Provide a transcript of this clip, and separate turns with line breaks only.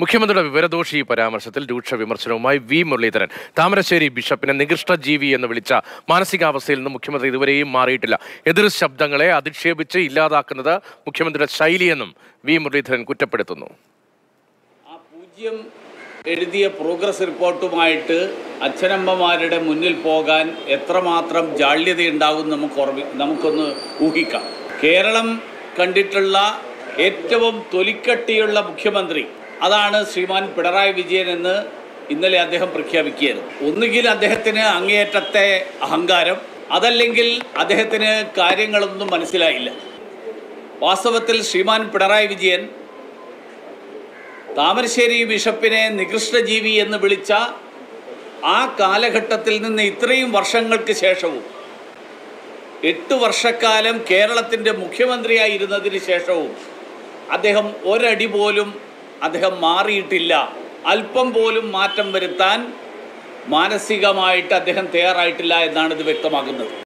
മുഖ്യമന്ത്രിയുടെ വിവരദോഷി പരാമർശത്തിൽ രൂക്ഷ വിമർശനവുമായി വി മുരളീധരൻ താമരശ്ശേരി ബിഷപ്പിനെ നികൃഷ്ട ജീവി എന്ന് വിളിച്ച മാനസികാവസ്ഥയിൽ നിന്ന് മുഖ്യമന്ത്രി ഇതുവരെയും മാറിയിട്ടില്ല എതിർ ശബ്ദങ്ങളെ അധിക്ഷേപിച്ച് ഇല്ലാതാക്കുന്നത് മുഖ്യമന്ത്രിയുടെ ശൈലിയെന്നും വി മുരളീധരൻ കുറ്റപ്പെടുത്തുന്നു
ആ പൂജ്യം എഴുതിയ പ്രോഗ്രസ് റിപ്പോർട്ടുമായിട്ട് അച്ഛനമ്മമാരുടെ മുന്നിൽ പോകാൻ എത്രമാത്രം ജാള്യതയുണ്ടാകും നമുക്ക് ഓർമ്മി നമുക്കൊന്ന് ഊഹിക്കാം കേരളം കണ്ടിട്ടുള്ള ഏറ്റവും തൊലിക്കട്ടിയുള്ള മുഖ്യമന്ത്രി അതാണ് ശ്രീമാൻ പിണറായി വിജയൻ എന്ന് ഇന്നലെ അദ്ദേഹം പ്രഖ്യാപിക്കുകയായിരുന്നു ഒന്നുകിൽ അദ്ദേഹത്തിന് അങ്ങേയറ്റത്തെ അഹങ്കാരം അതല്ലെങ്കിൽ അദ്ദേഹത്തിന് കാര്യങ്ങളൊന്നും മനസ്സിലായില്ല വാസ്തവത്തിൽ ശ്രീമാൻ പിണറായി വിജയൻ താമരശ്ശേരി ബിഷപ്പിനെ നികൃഷ്ടജീവി എന്ന് വിളിച്ച ആ കാലഘട്ടത്തിൽ നിന്ന് ഇത്രയും വർഷങ്ങൾക്ക് ശേഷവും എട്ട് വർഷക്കാലം കേരളത്തിൻ്റെ മുഖ്യമന്ത്രിയായിരുന്നതിന് ശേഷവും അദ്ദേഹം ഒരടി പോലും അദ്ദേഹം മാറിയിട്ടില്ല അല്പം പോലും മാറ്റം വരുത്താൻ മാനസികമായിട്ട് അദ്ദേഹം തയ്യാറായിട്ടില്ല എന്നാണ് ഇത് വ്യക്തമാക്കുന്നത്